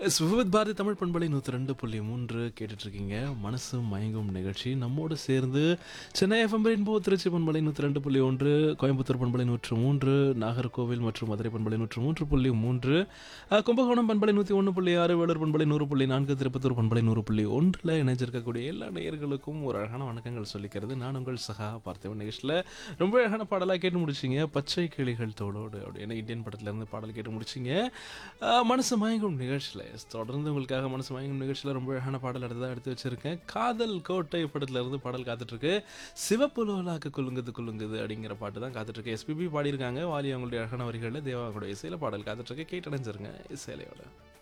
சுவித் பாரதி தமிழ் பண்பலை நூற்றி ரெண்டு புள்ளி மூன்று கேட்டுட்ருக்கீங்க மனசு மயங்கும் நிகழ்ச்சி நம்மோடு சேர்ந்து சென்னை எஃப்எம் ரெயின்போ திருச்சி பண்பலை நூற்றி ரெண்டு புள்ளி ஒன்று கோயம்புத்தூர் பண்பலை நூற்று மூன்று நாகர்கோவில் மற்றும் மதுரை பண்பலை நூற்று மூன்று புள்ளி மூன்று அஹ், கும்பகோணம் பண்பலை நூற்றி ஒன்று புள்ளி ஆறு வேலூர் பண்பலை நூறு புள்ளி நான்கு திருப்பத்தூர் பண்பலை நூறு புள்ளி ஒன்றில் இணைஞ்சிருக்கக்கூடிய எல்லா நேயர்களுக்கும் ஒரு அழகான வணக்கங்கள் சொல்லிக்கிறது நான் உங்கள் சகா பார்த்தவன் நிகழ்ச்சியில் ரொம்ப அழகான பாடலாக கேட்டு முடிச்சிங்க பச்சை கிளிகள் தோளோடு அப்படின்னு இந்தியன் படத்துலேருந்து பாடல் கேட்டு முடிச்சிங்க அஹ், மனசு மயங்கும் நிகழ்ச்சியில் தொடர்ந்து உங்களுக்காக மனசு மயங்கும் நிகழ்ச்சியில் ரொம்ப அழகான பாடல் அடுத்ததாக எடுத்து வச்சிருக்கேன் காதல் கோட்டை படத்துல இருந்து பாடல் காத்துட்ருக்கு சிவப்பு லோலாக்கு குலுங்குது குலுங்குது அப்படிங்கிற பாட்டு தான் காத்துட்ருக்கு எஸ்பிபி பாடியிருக்காங்க வாலி அவங்களுடைய அழகான வரிகளில் தேவாவுடைய இசையில் பாடல் காத்துட்ருக்கு கேட்டடைஞ்சிருங்க இசையிலையோட